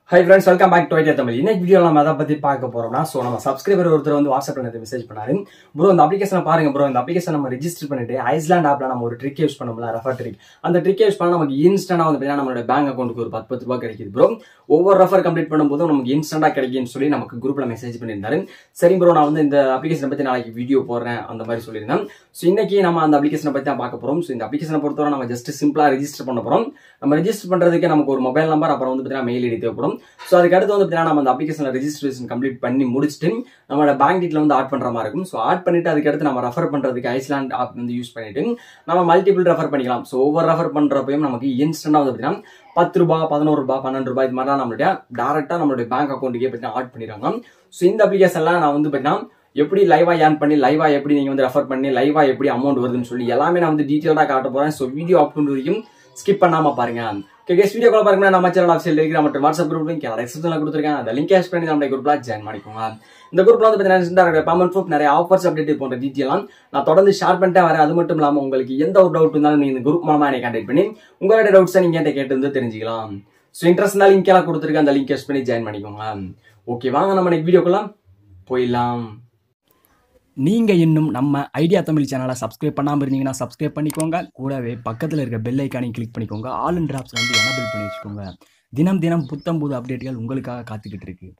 high friends welcome back to idea Tamil இன்னைக்கு video நம்ம எதை பத்தி பார்க்க போறோம்னா ஸோ நம்ம சப்ஸ்கிரைபர் ஒருத்தர் வந்து வாட்ஸ்அப்ல எனக்கு மெசேஜ் பண்ணாரு ப்ரோ இந்த அப்ளிகேஷனை பாருங்க ப்ரோ இந்த அப்ளிகேஷன் நம்ம ரெஜிஸ்டர் பண்ணிட்டு ஐஸ்லாண்ட் ஆப்ல நம்ம ஒரு ட்ரிக் யூஸ் பண்ணோம்ல ரெஃபர் ட்ரிக் அந்த ட்ரிக் யூஸ் பண்ணா நமக்கு இன்ஸ்டன்டா வந்து பார்த்தீங்கன்னா நம்மளோட பேங்க் அக்கௌண்ட்டுக்கு ஒரு பத்து பத்து ரூபாய் கிடைக்குது ப்ரோ ஒவ்வொரு ரெஃபர் கம்ப்ளீட் பண்ணும்போதும் நமக்கு இன்ஸ்டன்டா கிடைக்கும்னு சொல்லி நமக்கு குரூப்ல மெசேஜ் பண்ணியிருந்தாரு சரி ப்ரோ நான் வந்து இந்த அப்ளிகேஷனை பத்தி நாளைக்கு வீடியோ போடுறேன் அந்த மாதிரி சொல்லியிருந்தேன் ஸோ இன்னைக்கு நம்ம அந்த அப்ளிகேஷனை பத்தி தான் பார்க்க போறோம் ஸோ இந்த அப்ளிகேஷனை பொறுத்தவரை நம்ம ஜஸ்ட் சிம்பிளா ரெஜிஸ்டர் பண்ண போறோம் நம்ம ரெஜிஸ்டர் பண்றதுக்கு நமக்கு ஒரு மொபைல் நம்பர் அப்புறம் வந்து பார்த்தீங்கன்னா மெயில் ஐடி தேவைப்படும் ஸோ அதுக்கு அடுத்து வந்து பார்த்தீங்கன்னா நம்ம அந்த அப்ளிகேஷன்ல ரெஜிஸ்ட்ரேஷன் கம்ப்ளீட் பண்ணி முடிச்சுட்டு நம்மளோட பேங்க் டீட்டில் வந்து ஆட் பண்ற மாதிரி இருக்கும் ஸோ ஆட் பண்ணிட்டு அதுக்கு அடுத்து நம்ம ரெஃபர் பண்றதுக்கு ஐஸ்லாண்ட் ஆப் வந்து யூஸ் பண்ணிட்டு நம்ம மல்டிபிள் ரெஃபர் பண்ணிக்கலாம் ஸோ ஒவ்வொரு ரெஃபர் பண்றப்பையும் நமக்கு இன்ஸ்டன்டா வந்து பார்த்தீங்கன்னா பத்து ரூபாய் பதினோரு ரூபாய் பன்னெண்டு ரூபாய் இது மாதிரிலாம் நம்மளுடைய டேரக்டா நம்மளுடைய பேங்க் அக்கௌண்ட்டுக்கே பார்த்தீங்கன்னா ஆட் பண்ணிடுறாங்க ஸோ இந்த அப்ளிகேஷன்லாம் நான் வந்து பார்த்தீங்கன்னா எப்படி லைவா ஏர்ன் பண்ணி லைவா எப்படி நீங்க வந்து ரெஃபர் பண்ணி லைவா எப்படி அமௌண்ட் வருதுன்னு சொல்லி எல்லாமே நான் வந்து டீட்டெயிலாக காட்ட போறேன் ஸோ வீடியோ அப் வரைக்கும் ஸ்கிப் பண்ணாம பாருங்க கேஸ் வீடியோ கால் பாருங்க நம்ம சேனல் ஆஃபிஷியல் இருக்கிற மற்றும் வாட்ஸ்அப் குரூப் லிங்க் டிஸ்கிரிப்ஷனில் கொடுத்துருக்கேன் அந்த லிங்க் கேஷ் பண்ணி நம்ம குரூப்ல ஜாயின் பண்ணிக்கோங்க இந்த குரூப்ல வந்து பார்த்தீங்கன்னா பேமெண்ட் ப்ரூஃப் நிறைய ஆஃபர்ஸ் அப்டேட் போன்ற டீட்டெயிலாம் நான் தொடர்ந்து ஷேர் பண்ணிட்டே வரேன் அது மட்டும் இல்லாமல் உங்களுக்கு எந்த ஒரு டவுட் இருந்தாலும் நீங்க இந்த குரூப் மூலமா என்னை கான்டாக்ட் பண்ணி உங்களோட டவுட்ஸை நீங்க என்கிட்ட கேட்டு வந்து தெரிஞ்சுக்கலாம் ஸோ இன்ட்ரெஸ்ட் இருந்தால் லிங்க் எல்லாம் கொடுத்துருக்கேன் அந்த லிங்க் கேஷ் பண்ணி ஜாயின் பண்ணிக்கோங்க ஓகே வாங்க நம்ம இன்னைக்கு வீடியோக்குள்ள போயிடலாம் நீங்கள் இன்னும் நம்ம ஐடியா தமிழ் சேனலை சப்ஸ்கிரைப் பண்ணாமல் இருந்தீங்கன்னா சப்ஸ்கிரைப் பண்ணிக்கோங்க கூடவே பக்கத்தில் இருக்க பெல் ஐக்கானையும் கிளிக் பண்ணிக்கோங்க ஆல் அண்ட் ட்ராப்ஸ் வந்து எனபிள் பண்ணி வச்சுக்கோங்க தினம் தினம் புத்தம் புது அப்டேட்கள் உங்களுக்காக காத்துக்கிட்டு இருக்கு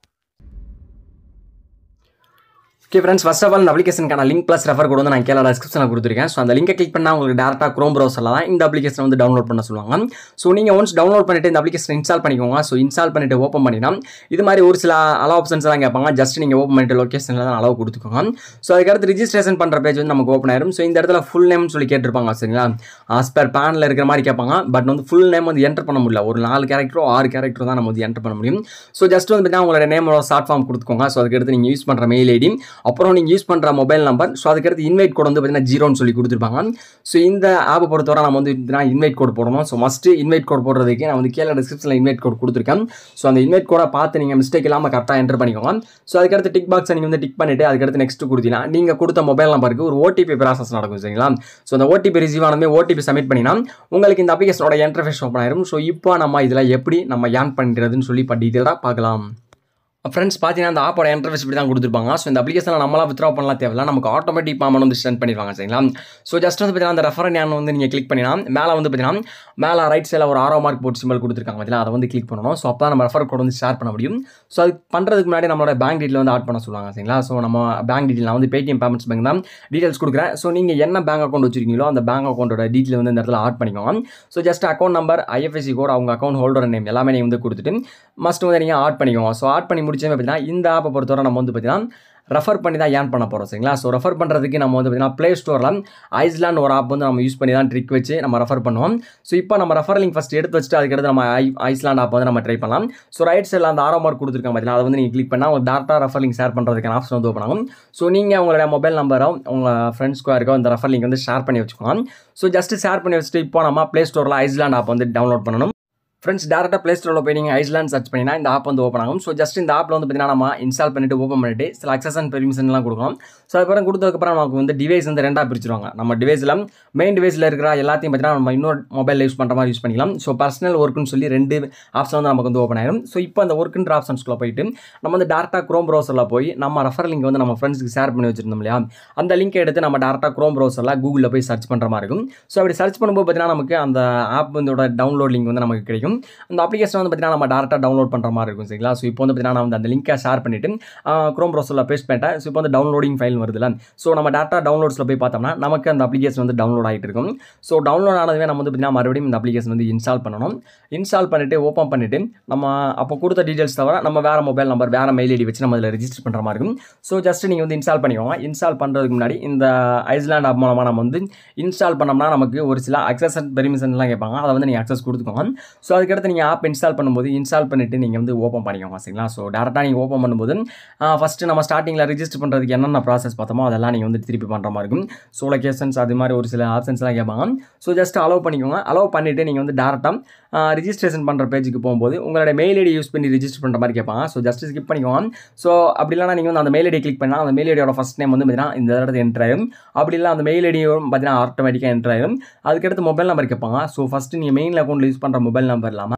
okay friends first of all இந்த அப்ளிகேஷனுக்கான லிங்க் ப்ளஸ் ரெஃபர் கூட வந்து நான் கீழே டிஸ்கிரிப்ஷனில் கொடுத்துருக்கேன் ஸோ அந்த லிங்கை கிளிக் பண்ணால் உங்களுக்கு டேரக்டாக க்ரோம் ப்ரௌசரில் தான் இந்த அப்ளிகேஷன் வந்து டவுன்லோட் பண்ண சொல்லுவாங்க ஸோ நீங்கள் ஒன்ஸ் டவுன்லோட் பண்ணிட்டு இந்த அப்ளிகேஷன் இன்ஸ்டால் பண்ணிக்கோங்க ஸோ இன்ஸ்டால் பண்ணிட்டு ஓப்பன் பண்ணினா இது மாதிரி ஒரு சில அலோ ஆப்ஷன்ஸ் எல்லாம் கேட்பாங்க ஜஸ்ட் நீங்கள் ஓப்பன் பண்ணிட்டு லொக்கேஷனில் தான் அளவு கொடுத்துக்கோங்க ஸோ அதுக்கடுத்து ரிஜிஸ்ட்ரேஷன் பண்ணுற பேஜ் வந்து நமக்கு ஓப்பன் ஆயிரும் ஸோ இந்த இடத்துல ஃபுல் நேம் சொல்லி கேட்டிருப்பாங்க சரிங்களா ஆஸ் பர் பேனில் இருக்கிற மாதிரி கேட்பாங்க பட் வந்து ஃபுல் நேம் வந்து என்டர் பண்ண முடியல ஒரு நாலு கேரக்டரோ ஆறு கேரக்டரோ தான் நம்ம வந்து என்டர் பண்ண முடியும் ஸோ ஜஸ்ட் வந்து பார்த்தீங்கன்னா உங்களோட நேமோட ஷார்ட் ஃபார்ம் கொடுத்துக்கோங்க ஸோ அதுக்கடுத்து நீங்கள் யூஸ் பண்ணுற மெயில் ஐடி அப்புறம் நீங்கள் யூஸ் பண்ணுற மொபைல் நம்பர் ஸோ அதுக்கடுத்து இன்வைட் கோட் வந்து பார்த்தீங்கன்னா ஜீரோன்னு சொல்லி கொடுத்துருப்பாங்க ஸோ இந்த ஆப்பை பொறுத்தவரை நம்ம வந்து இன்வைட் கோட் போடணும் ஸோ மஸ்ட்டு இன்வைட் கோட் போடுறதுக்கு நான் வந்து கீழே டிஸ்கிரிப்ஷனில் இன்வைட் கோட் கொடுத்துருக்கேன் ஸோ அந்த இன்வைட் கோடை பார்த்து நீங்கள் மிஸ்டேக் இல்லாமல் கரெக்டாக என்டர் பண்ணிக்கோங்க ஸோ அதுக்கடுத்து டிக் பாக்ஸை நீங்கள் வந்து டிக் பண்ணிவிட்டு அதுக்கடுத்து நெக்ஸ்ட் கொடுத்தீங்கன்னா நீங்கள் கொடுத்த மொபைல் நம்பருக்கு ஒரு ஓடிபி ப்ராசஸ் நடக்கும் சரிங்களா ஸோ அந்த ஓடிபி ரிசீவ் ஆனதுமே ஓடிபி சப்மிட் பண்ணினா உங்களுக்கு இந்த அப்ளிகேஷனோட இன்டர்ஃபேஸ் ஓப்பன் ஆயிரும் ஸோ இப்போ நம்ம இதில் எப்படி நம்ம ஏன் பண்ணுறதுன்னு சொல்லி இப்போ டீட்டெயிலாக பார்க்கலாம் ஃப்ரெண்ட்ஸ் பார்த்தீங்கன்னா அந்த ஆப்போட இன்டர்ஃபேஸ் இப்படி தான் கொடுத்துருப்பாங்க ஸோ இந்த அப்ளிகேஷனில் நம்மளாம் வித்ரா பண்ணலாம் தேவையில்ல நமக்கு ஆட்டோமேட்டிக் பேமெண்ட் வந்து சென்ட் பண்ணிடுவாங்க சரிங்களா ஸோ ஜஸ்ட் வந்து பார்த்தீங்கன்னா அந்த ரெஃபரன் ஞான் வந்து நீங்கள் கிளிக் பண்ணினா மேலே வந்து பார்த்தீங்கன்னா மேலே ரைட் சைடில் ஒரு ஆரோ மார்க் போட்டு சிம்பிள் கொடுத்துருக்காங்க பார்த்தீங்கன்னா அதை வந்து கிளிக் பண்ணணும் ஸோ அப்போ தான் நம்ம ரெஃபர் கோட் வந்து ஷேர் பண்ண முடியும் ஸோ அது பண்ணுறதுக்கு முன்னாடி நம்மளோட பேங்க் டீட்டெயில் வந்து ஆட் பண்ண சொல்லுவாங்க சரிங்களா ஸோ நம்ம பேங்க் டீட்டெயில் நான் வந்து பேடிஎம் பேமெண்ட்ஸ் பேங்க் தான் டீட்டெயில்ஸ் கொடுக்குறேன் ஸோ நீங்கள் என்ன பேங்க் அக்கௌண்ட் வச்சிருக்கீங்களோ அந்த பேங்க் அக்கௌண்ட்டோட டீட்டெயில் வந்து இந்த இடத்துல ஆட் பண்ணிக்கோங்க so just account number IFSC code அவங்க அக்கௌண்ட் ஹோல்டர் நேம் எல்லாமே நீங்கள் வந்து கொடுத்துட்டு மஸ்ட் வந்து நீங்கள் ஆட் பண்ணிக்கோங்க ஸோ ஆட் பண்ணி முடிச்சே பார்த்தீங்கன்னா இந்த ஆப்பை பொறுத்தவரை நம்ம வந்து பார்த்தீங்கன்னா ரெஃபர் பண்ணி தான் ஏன் பண்ண போகிறோம் சரிங்களா ஸோ ரெஃபர் பண்ணுறதுக்கு நம்ம வந்து பார்த்தீங்கன்னா ப்ளே ஸ்டோரில் ஐஸ்லாண்ட் ஒரு ஆப் வந்து நம்ம யூஸ் பண்ணி தான் ட்ரிக் வச்சு நம்ம ரெஃபர் பண்ணுவோம் ஸோ இப்போ நம்ம ரெஃபர் லிங்க் ஃபஸ்ட் எடுத்து வச்சுட்டு அதுக்கடுத்து நம்ம ஐ ஐஸ்லாண்ட் ஆப் வந்து நம்ம ட்ரை பண்ணலாம் ஸோ ரைட் சைடில் அந்த ஆரோ மார்க் கொடுத்துருக்காங்க பார்த்தீங்கன்னா அதை வந்து நீங்கள் கிளிக் பண்ணால் உங்களுக்கு டேரக்டாக ரெஃபர் லிங்க் ஷேர் பண்ணுறதுக்கான ஆப்ஷன் வந்து ஓப்பன் ஆகும் ஸோ நீங்கள் உங்களுடைய மொபைல் நம்பரோ உங்கள் ஃப்ரெண்ட்ஸ்க்கோ இருக்கோ இந்த ரெஃபர் லிங்க் வந்து ஷேர் பண்ணி வச்சுக்கோங்க ஸோ ஜஸ்ட் ஷேர் பண்ணி வச்சுட்டு இப்போ நம்ம ப்ளே ஸ்டோரில் ஐஸ்லாண்ட் ஆப் வந்து டவுன்லோட் பண்ணணும் ஃப்ரெண்ட்ஸ் டேரெக்டாக ப்ளே ஸ்டோரில் போய் நீங்கள் ஐஸ்லாண்ட் சர்ச் பண்ணினா இந்த ஆப் வந்து ஓப்பன் ஆகும் ஸோ ஜஸ்ட் இந்த ஆப்பில் வந்து பார்த்தீங்கன்னா நம்ம இன்ஸ்டால் பண்ணிட்டு ஓப்பன் பண்ணிட்டு சில அக்சஸ் அண்ட் பெர்மிஷன்லாம் கொடுக்கணும் ஸோ அதுக்கப்புறம் கொடுத்ததுக்கப்புறம் நமக்கு வந்து டிவைஸ் வந்து ரெண்டாக பிரிச்சிருவாங்க நம்ம டிவைஸில் மெயின் டிவைஸில் இருக்கிற எல்லாத்தையும் பார்த்தீங்கன்னா நம்ம இன்னொரு மொபைல் யூஸ் பண்ணுற மாதிரி யூஸ் பண்ணிக்கலாம் ஸோ பர்சனல் ஒர்க்குன்னு சொல்லி ரெண்டு ஆப்ஷன் வந்து நமக்கு வந்து ஓப்பன் ஆயிரும் ஸோ இப்போ அந்த ஒர்க்குன்ற ஆப்ஷன்ஸ்க்குள்ள போயிட்டு நம்ம வந்து டேரெக்டாக க்ரோம் ப்ரௌசரில் போய் நம்ம ரெஃபர் லிங்க் வந்து நம்ம ஃப்ரெண்ட்ஸ்க்கு ஷேர் பண்ணி வச்சிருந்தோம் இல்லையா அந்த லிங்க் எடுத்து நம்ம டேரெக்டாக க்ரோம் ப்ரௌசரில் கூகுளில் போய் சர்ச் பண்ணுற மாதிரி இருக்கும் ஸோ அப்படி சர்ச் பண்ணும்போது பார்த்தீங்கன்னா நமக்கு அந்த ஆப் வந்து டவுன்லோட் லிங்க் வந்து நமக்கு கிடைக்கும் அந்த அப்ளிகேஷன் வந்து பார்த்தீங்கன்னா நம்ம டேரெக்டாக டவுன்லோட் பண்ணுற மாதிரி இருக்கும் சரிங்களா ஸோ இப்போ வந்து பார்த்தீங்கன்னா நான் வந்து அந்த லிங்கை ஷேர் பண்ணிவிட்டு க்ரோம் ப்ரௌசரில் பேஸ்ட் பண்ணிட்டேன் ஸோ இப்போ வந்து டவுன்லோடிங் ஃபைல் வருதுல ஸோ நம்ம டேரெக்டாக டவுன்லோட்ஸில் போய் பார்த்தோம்னா நமக்கு அந்த அப்ளிகேஷன் வந்து டவுன்லோட் ஆகிட்டு இருக்கும் ஸோ டவுன்லோட் ஆனதுவே நம்ம வந்து பார்த்தீங்கன்னா மறுபடியும் இந்த அப்ளிகேஷன் வந்து இன்ஸ்டால் பண்ணணும் இன்ஸ்டால் பண்ணிவிட்டு ஓப்பன் பண்ணிவிட்டு நம்ம அப்போ கொடுத்த டீட்டெயில்ஸ் தவிர நம்ம வேறு மொபைல் நம்பர் வேறு மெயில் ஐடி வச்சு நம்ம இதில் ரிஜிஸ்டர் பண்ணுற மாதிரி இருக்கும் ஸோ ஜஸ்ட் நீங்கள் வந்து இன்ஸ்டால் பண்ணிக்கோங்க இன்ஸ்டால் பண்ணுறதுக்கு முன்னாடி இந்த ஐஸ்லாண்ட் ஆப் மூலமாக நம்ம வந்து இன்ஸ்டால் பண்ணோம்னா நமக்கு ஒரு சில அக்சஸ் அண்ட் பெர்மிஷன்லாம் கேட்பாங்க அதை வந்து நீங்கள் அக்சஸ் கொடுத்துக்கோங்க ஸோ அதுக்கடுத்து நீங்கள் ஆப் இன்ஸ்டால் பண்ணும்போது இன்ஸ்டால் பண்ணிவிட்டு நீங்கள் வந்து ஓப்பன் பண்ணிக்கோங்க சரிங்களா ஸோ டேரெக்டாக நீங்கள் ஓப்பன் பண்ணும்போது ஃபஸ்ட்டு நம்ம ஸ்டார்டிங்கில் ரிஜிஸ்டர் பண்ணுறதுக்கு என்னென்ன ப்ராசஸ் பார்த்தோமோ அதெல்லாம் நீங்கள் வந்து திருப்பி பண்ணுற மாதிரி இருக்கும் ஸோ லொக்கேஷன்ஸ் அது மாதிரி ஒரு சில ஆப்ஷன்ஸ்லாம் கேட்பாங்க ஸோ ஜஸ்ட் அலோவ் பண்ணிக்கோங்க அலோவ் பண்ணிவிட்டு நீங்கள் வந்து டேரெக்டாக ரிஜிஸ்ட்ரேஷன் பண்ணுற பேஜுக்கு போகும்போது உங்களோட மெயில் ஐடி யூஸ் பண்ணி ரிஜிஸ்டர் பண்ணுற மாதிரி கேட்பாங்க ஸோ ஜஸ்ட் ஸ்கிப் பண்ணிக்கோங்க ஸோ அப்படி இல்லைனா நீங்கள் வந்து அந்த மெயில் ஐடி கிளிக் பண்ணால் அந்த மெயில் ஐடியோட ஃபஸ்ட் நேம் வந்து பார்த்தீங்கன்னா இந்த இடத்துல என்ட்ரு ஆயிரும் அப்படி இல்லை அந்த மெயில் ஐடியும் பார்த்தீங்கன்னா ஆட்டோமேட்டிக்காக என்ட்ரு ஆயிரும் அதுக்கடுத்து மொபைல் நம்பர் கேட்பாங்க ஸோ ஃபஸ்ட்டு நீங்கள் மெயின் அக்கௌண்ட்டில் யூஸ் பண்ணுற மொபைல் நம்பர் இல்லாமல்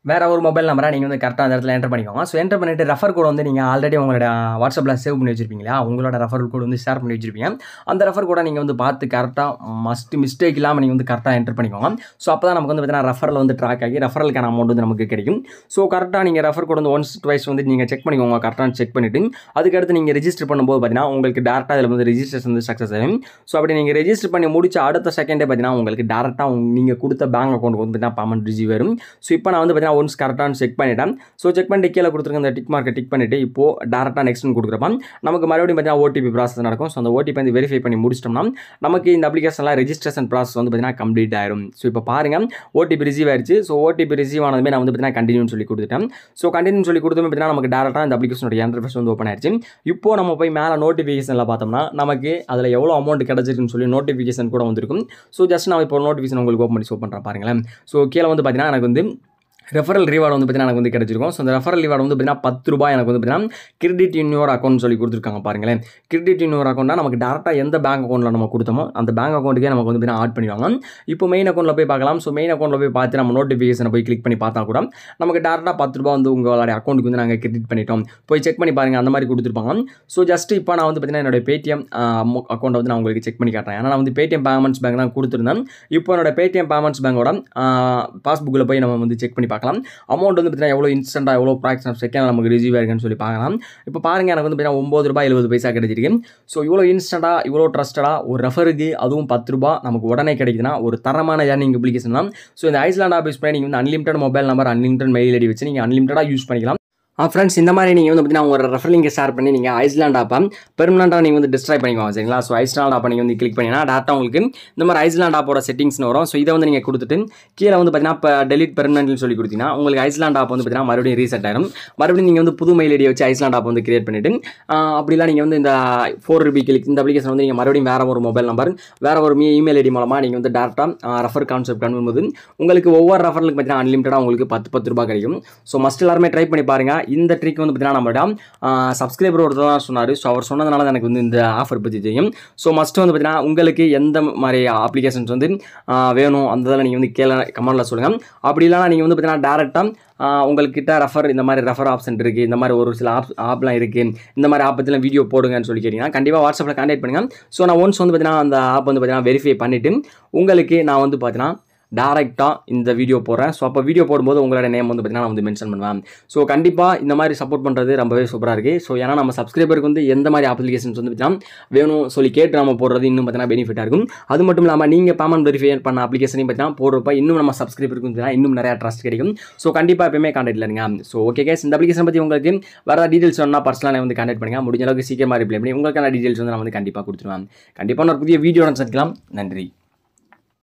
வேற ஒரு மொபைல் நம்பரை நீங்கள் வந்து கரெக்டாக அந்த இடத்துல என்டர் பண்ணிக்கோங்க ஸோ என்டர் பண்ணிட்டு ரெஃபர் கோட் வந்து நீங்கள் ஆல்ரெடி உங்களோட வாட்ஸ்அப்பில் சேவ் பண்ணி வச்சிருப்பீங்களா உங்களோட ரெஃபர் கோட் வந்து ஷேர் பண்ணி வச்சிருப்பீங்க அந்த ரெஃபர் கோடை நீங்கள் வந்து பார்த்து கரெக்டாக மஸ்ட் மிஸ்டேக் இல்லாமல் நீங்கள் வந்து கரெக்டாக என்டர் பண்ணிக்கோங்க ஸோ அப்போ தான் நமக்கு வந்து பார்த்தீங்கன்னா ரெஃபரில் வந்து ட்ராக் ஆகி ரெஃபரலுக்கான அமௌண்ட் வந்து நமக்கு கிடைக்கும் ஸோ கரெக்டாக நீங்கள் ரெஃபர் கோட் வந்து ஒன்ஸ் டுவைஸ் வந்து நீங்கள் செக் பண்ணிக்கோங்க கரெக்டாக செக் பண்ணிவிட்டு அதுக்கடுத்து நீங்கள் ரெஜிஸ்டர் பண்ணும்போது பார்த்தீங்கன்னா உங்களுக்கு டேரெக்டாக இதில் வந்து ரெஜிஸ்ட்ரேஷன் வந்து சக்ஸஸ் ஆகும் ஸோ அப்படி நீங்கள் ரெஜிஸ்டர் பண்ணி முடிச்ச அடுத்த செகண்டே பார்த்தீங்கன்னா உங்களுக்கு டேரெக்டாக நீங்கள் கொடுத்த பேங்க் அக்கௌண்ட் வந்து பார்த்தீங்கன்னா பேமெண்ட் ரிசீவ் வரும் ஸோ இப்போ நான் வந்து பார்த்தீங்கன்னா ஒன்ஸ் கரெக்டாக செக் பண்ணிட்டேன் ஸோ செக் பண்ணிட்டு கீழே கொடுத்துருக்க அந்த டிக் மார்க்கை டிக் பண்ணிட்டு இப்போ டேரெக்டாக நெக்ஸ்ட் கொடுக்குறப்ப நமக்கு மறுபடியும் பார்த்தீங்கன்னா ஓடிபி ப்ராசஸ் நடக்கும் ஸோ அந்த ஓடிபி வந்து வெரிஃபை பண்ணி முடிச்சிட்டோம்னா நமக்கு இந்த அப்ளிகேஷனில் ரெஜிஸ்ட்ரேஷன் ப்ராசஸ் வந்து பார்த்தீங்கன்னா கம்ப்ளீட் ஆயிரும் ஸோ இப்போ பாருங்கள் ஓடிபி ரிசீவ் ஆயிடுச்சு ஸோ ஓடிபி ரிசீவ் ஆனதுமே நான் வந்து பார்த்தீங்கன்னா கண்டினியூ சொல்லி கொடுத்துட்டேன் ஸோ கண்டினியூ சொல்லி கொடுத்தோமே பார்த்தீங்கன்னா நமக்கு டேரெக்டாக இந்த அப்ளிகேஷனோட இன்டர்ஃபேஸ் வந்து ஓப்பன் ஆயிடுச்சு இப்போ நம்ம போய் மேலே நோட்டிஃபிகேஷனில் பார்த்தோம்னா நமக்கு அதில் எவ்வளோ அமௌண்ட் கிடச்சிருக்குன்னு சொல்லி நோட்டிஃபிகேஷன் கூட வந்திருக்கும் ஸோ ஜஸ்ட் நான் இப்போ நோட்டிஃபிகேஷன் உங்களுக்கு ஓப்பன் பண்ணி ஷோ பண்ணுறேன் பாருங்களேன் ஸோ கீழே வந்து பார்த்தீங்கன்னா எனக்கு வந்து ரெஃபரல் ரிவார்டு வந்து பார்த்தீங்கன்னா எனக்கு வந்து கிடச்சிருக்கும் ஸோ அந்த ரெஃபரல் ரிவார்டு வந்து பார்த்தீங்கன்னா பத்து ரூபாய் எனக்கு வந்து பார்த்தீங்கன்னா கிரெடிட் யூனியோர் அக்கௌண்ட் சொல்லி கொடுத்துருக்காங்க பாருங்களேன் கிரெடிட் யூனியோர் அக்கௌண்ட்னா நமக்கு டேரெக்டாக எந்த பேங்க் அக்கௌண்ட்டில் நம்ம கொடுத்தோமோ அந்த பேங்க் அக்கௌண்ட்டுக்கே நமக்கு வந்து பார்த்தீங்கன்னா ஆட் பண்ணிடுவாங்க இப்போ மெயின் அக்கௌண்ட்டில் போய் பார்க்கலாம் ஸோ மெயின் அக்கௌண்ட்டில் போய் பார்த்து நம்ம நோட்டிஃபிகேஷனை போய் கிளிக் பண்ணி பார்த்தா கூட நமக்கு டேரெக்டாக பத்து ரூபா வந்து உங்களுடைய அக்கௌண்ட்டுக்கு வந்து நாங்கள் கிரெடிட் பண்ணிட்டோம் போய் செக் பண்ணி பாருங்கள் அந்த மாதிரி கொடுத்துருப்பாங்க ஸோ ஜஸ்ட் இப்போ நான் வந்து பார்த்தீங்கன்னா என்னோட பேடிஎம் அக்கௌண்ட்டை வந்து நான் உங்களுக்கு செக் பண்ணி காட்டுறேன் ஏன்னா நான் வந்து பேடிஎம் பேமெண்ட்ஸ் பேங்க் தான் கொடுத்துருந்தேன் இப்போ என்னோட பேடிஎம் பேமெண்ட்ஸ் பேங்கோட பாஸ்புக்கில் போய் நம்ம வந்து செக் பண்ணி பார்க்கலாம் அமௌண்ட் வந்து பார்த்தீங்கன்னா எவ்வளோ இன்ஸ்டன்ட்டாக எவ்வளோ ப்ராக்ஷன் ஆஃப் செகண்ட் நமக்கு ரிசீவ் ஆயிருக்குன்னு சொல்லி பார்க்கலாம் இப்போ பாருங்க எனக்கு வந்து பார்த்தீங்கன்னா ஒம்பது ரூபாய் எழுபது பைசா கிடைச்சிருக்கு ஸோ இவ்வளோ இன்ஸ்டண்ட்டாக இவ்வளோ ட்ரஸ்டடாக ஒரு ரெஃபருக்கு அதுவும் பத்து ரூபா நமக்கு உடனே கிடைக்குதுன்னா ஒரு தரமான ஏர்னிங் அப்ளிகேஷன் தான் ஸோ இந்த ஐஸ்லாண்ட் ஆஃபீஸ் பண்ணி நீங்கள் வந்து unlimited mobile number unlimited mail ID வச்சு நீங்கள் அன்லிமிட்டடாக யூஸ் பண்ணிக்கலாம் ஆ ஃப்ரெண்ட்ஸ் இந்த மாதிரி நீங்கள் வந்து பார்த்தீங்கன்னா உங்களோட ரெஃபரலிங்கை ஷேர் பண்ணி நீங்கள் ஐஸ்லாண்ட் ஆப்பை பெர்மனெண்ட்டாக நீங்கள் வந்து டிஸ்ட்ராய் பண்ணிக்குவாங்க சரிங்களா ஸோ ஐஸ்லாண்ட் ஆப்பை நீங்கள் வந்து கிளிக் பண்ணிங்கன்னா டேரெக்டாக உங்களுக்கு இந்த மாதிரி ஐஸ்லாண்ட் ஆப்போட செட்டிங்ஸ்னு வரும் ஸோ இதை வந்து நீங்கள் கொடுத்துட்டு கீழே வந்து பார்த்தீங்கன்னா இப்போ டெலிட் பெர்மனெண்ட்னு சொல்லி கொடுத்தீங்கன்னா உங்களுக்கு ஐஸ்லாண்ட் ஆப் வந்து பார்த்தீங்கன்னா மறுபடியும் ரீசெட் ஆயிரும் மறுபடியும் நீங்கள் வந்து புது மெயில் ஐடியை வச்சு ஐஸ்லாண்ட் ஆப் வந்து கிரியேட் பண்ணிவிட்டு அப்படிலாம் நீங்கள் வந்து இந்த ஃபோர் ருபி கிளிக் இந்த அப்ளிகேஷன் வந்து நீங்கள் மறுபடியும் வேறு ஒரு மொபைல் நம்பர் வேறு ஒரு இமெயில் ஐடி மூலமாக நீங்கள் வந்து டேரெக்டாக ரெஃபர் கான்செப்ட் பண்ணும்போது உங்களுக்கு ஒவ்வொரு ரெஃபருக்கு பார்த்தீங்கன்னா அன்லிமிட்டடாக உங்களுக்கு பத்து பத்து ரூபாய் கிடைக்கும் ஸோ மஸ்ட் எல்லாருமே ட்ரை பண்ணி பாருங்கள் இந்த ட்ரிக் வந்து பார்த்தீங்கன்னா நம்மளோட சப்ஸ்கிரைபர் ஒருத்தர் தான் சொன்னார் ஸோ அவர் சொன்னதுனால தான் எனக்கு வந்து இந்த ஆஃபர் பற்றி தெரியும் ஸோ மஸ்ட் வந்து பார்த்தீங்கன்னா உங்களுக்கு எந்த மாதிரி அப்ளிகேஷன்ஸ் வந்து ஆஹ் வேணும் அந்த இதில் நீங்கள் வந்து கீழே கமெண்ட்டில் சொல்லுங்கள் அப்படி இல்லைனா நீங்கள் வந்து பார்த்தீங்கன்னா டேரெக்டாக உங்கள்கிட்ட ரெஃபர் இந்த மாதிரி ரெஃபர் ஆப்ஷன் இருக்குது இந்த மாதிரி ஒரு சில ஆப் ஆப்லாம் இருக்குது இந்த மாதிரி ஆப் பற்றிலாம் வீடியோ போடுங்கன்னு சொல்லி கேட்டிங்கன்னா கண்டிப்பாக வாட்ஸ்அப்பில் கான்டாக்ட் பண்ணுங்கள் ஸோ நான் ஒன்ஸ் வந்து பார்த்தீங்கன்னா அந்த ஆப் வந்து பார்த்தீங்கன்னா வெரிஃபை பண்ணிவிட்டு உங்களுக்கு நான் வந்து பார்த்தீங்கன்னா டேரெக்டாக இந்த வீடியோ போடுறேன் ஸோ அப்போ வீடியோ போடும்போது உங்களோட நேம் வந்து பார்த்தீங்கன்னா நான் வந்து மென்ஷன் பண்ணுவேன் ஸோ கண்டிப்பாக இந்த மாதிரி சப்போர்ட் பண்ணுறது ரொம்பவே சூப்பராக இருக்குது ஸோ ஏன்னா நம்ம சப்ஸ்கிரைபருக்கு வந்து எந்த மாதிரி அப்ளிகேஷன்ஸ் வந்து பார்த்தீங்கன்னா வேணும் சொல்லி கேட்டு நம்ம போடுறது இன்னும் பார்த்தீங்கன்னா பெனிஃபிட்டாக இருக்கும் அது மட்டும் இல்லாமல் நீங்கள் பேமெண்ட் வெரிஃபை பண்ண அப்ளிகேஷனையும் பார்த்தீங்கன்னா போடுறப்ப இன்னும் நம்ம சப்ஸ்கிரைபருக்கு வந்து பார்த்தீங்கன்னா இன்னும் நிறையா ட்ரஸ்ட் கிடைக்கும் ஸோ கண்டிப்பாக எப்பயுமே கான்டாக்டில் இருங்க ஸோ ஓகே கேஸ் இந்த அப்ளிகேஷன் பற்றி உங்களுக்கு வேறு டீட்டெயில்ஸ் வேணால் பர்சனலாக வந்து கான்டாக்ட் பண்ணுங்க முடிஞ்ச அளவுக்கு சீக்கிரமாக ரிப்ளை பண்ணி உங்களுக்கான டீட்டெயில்ஸ் வந்து நான் வந்து கண்டிப்பாக கொடுத்துருவேன் கண்டிப்பாக ஒரு புதிய வீடியோ சந்திக்கலாம் நன்றி